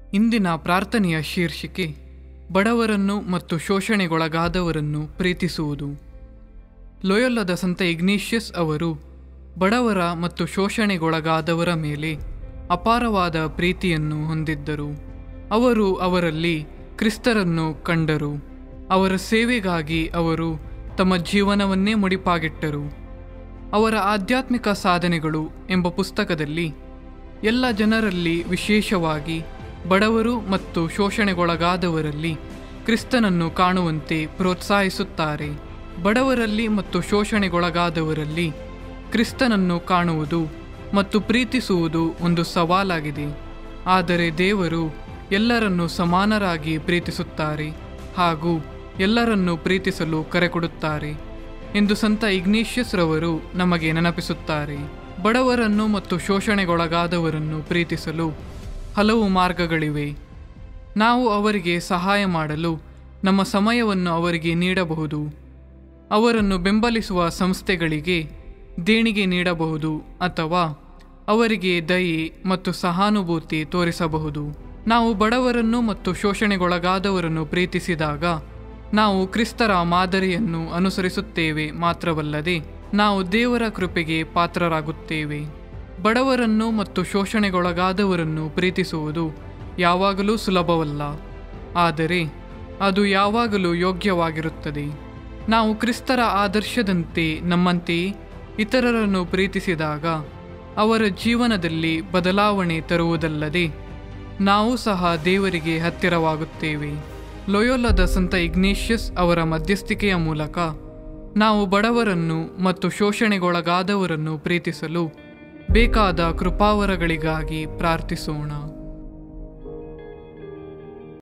ಇಂದಿನ ಪ್ರಾರ್ಥನೆಯ ಶೀರ್ಷಿಕೆ ಬಡವರನ್ನು ಮತ್ತು ಶೋಷಣೆಗೊಳಗಾದವರನ್ನು ಪ್ರೀತಿಸುವುದು ಲೊಯೊಲ್ಲದ ಸಂತ ಇಗ್ನೇಷಿಯಸ್ ಅವರು ಬಡವರ ಮತ್ತು ಶೋಷಣೆಗೊಳಗಾದವರ ಮೇಲೆ ಅಪಾರವಾದ ಪ್ರೀತಿಯನ್ನು ಹೊಂದಿದ್ದರು ಅವರು ಅವರಲ್ಲಿ ಕ್ರಿಸ್ತರನ್ನು ಕಂಡರು ಅವರ ಸೇವೆಗಾಗಿ ಅವರು ತಮ್ಮ ಜೀವನವನ್ನೇ ಮುಡಿಪಾಗಿಟ್ಟರು ಅವರ ಆಧ್ಯಾತ್ಮಿಕ ಸಾಧನೆಗಳು ಎಂಬ ಪುಸ್ತಕದಲ್ಲಿ ಎಲ್ಲ ಜನರಲ್ಲಿ ವಿಶೇಷವಾಗಿ ಬಡವರು ಮತ್ತು ಶೋಷಣೆಗೊಳಗಾದವರಲ್ಲಿ ಕ್ರಿಸ್ತನನ್ನು ಕಾಣುವಂತೆ ಪ್ರೋತ್ಸಾಹಿಸುತ್ತಾರೆ ಬಡವರಲ್ಲಿ ಮತ್ತು ಶೋಷಣೆಗೊಳಗಾದವರಲ್ಲಿ ಕ್ರಿಸ್ತನನ್ನು ಕಾಣುವುದು ಮತ್ತು ಪ್ರೀತಿಸುವುದು ಒಂದು ಸವಾಲಾಗಿದೆ ಆದರೆ ದೇವರು ಎಲ್ಲರನ್ನೂ ಸಮಾನರಾಗಿ ಪ್ರೀತಿಸುತ್ತಾರೆ ಹಾಗೂ ಎಲ್ಲರನ್ನೂ ಪ್ರೀತಿಸಲು ಕರೆಕೊಡುತ್ತಾರೆ ಎಂದು ಸಂತ ಇಗ್ನೇಷಿಯಸ್ ರವರು ನಮಗೆ ನೆನಪಿಸುತ್ತಾರೆ ಬಡವರನ್ನು ಮತ್ತು ಶೋಷಣೆಗೊಳಗಾದವರನ್ನು ಪ್ರೀತಿಸಲು ಹಲವು ಮಾರ್ಗಗಳಿವೆ ನಾವು ಅವರಿಗೆ ಸಹಾಯ ಮಾಡಲು ನಮ್ಮ ಸಮಯವನ್ನು ಅವರಿಗೆ ನೀಡಬಹುದು ಅವರನ್ನು ಬೆಂಬಲಿಸುವ ಸಂಸ್ಥೆಗಳಿಗೆ ದೇಣಿಗೆ ನೀಡಬಹುದು ಅಥವಾ ಅವರಿಗೆ ದಯೆ ಮತ್ತು ಸಹಾನುಭೂತಿ ತೋರಿಸಬಹುದು ನಾವು ಬಡವರನ್ನು ಮತ್ತು ಶೋಷಣೆಗೊಳಗಾದವರನ್ನು ಪ್ರೀತಿಸಿದಾಗ ನಾವು ಕ್ರಿಸ್ತರ ಮಾದರಿಯನ್ನು ಅನುಸರಿಸುತ್ತೇವೆ ಮಾತ್ರವಲ್ಲದೆ ನಾವು ದೇವರ ಕೃಪೆಗೆ ಪಾತ್ರರಾಗುತ್ತೇವೆ ಬಡವರನ್ನು ಮತ್ತು ಶೋಷಣೆಗೊಳಗಾದವರನ್ನು ಪ್ರೀತಿಸುವುದು ಯಾವಾಗಲೂ ಸುಲಭವಲ್ಲ ಆದರೆ ಅದು ಯಾವಾಗಲೂ ಯೋಗ್ಯವಾಗಿರುತ್ತದೆ ನಾವು ಕ್ರಿಸ್ತರ ಆದರ್ಶದಂತೆ ನಮ್ಮಂತೆಯೇ ಇತರರನ್ನು ಪ್ರೀತಿಸಿದಾಗ ಅವರ ಜೀವನದಲ್ಲಿ ಬದಲಾವಣೆ ತರುವುದಲ್ಲದೆ ನಾವು ಸಹ ದೇವರಿಗೆ ಹತ್ತಿರವಾಗುತ್ತೇವೆ ಲೊಯೋಲದ ಸಂತ ಇಗ್ನೇಷಿಯಸ್ ಅವರ ಮಧ್ಯಸ್ಥಿಕೆಯ ಮೂಲಕ ನಾವು ಬಡವರನ್ನು ಮತ್ತು ಶೋಷಣೆಗೊಳಗಾದವರನ್ನು ಪ್ರೀತಿಸಲು ಬೇಕಾದ ಕೃಪಾವರಗಳಿಗಾಗಿ ಪ್ರಾರ್ಥಿಸೋಣ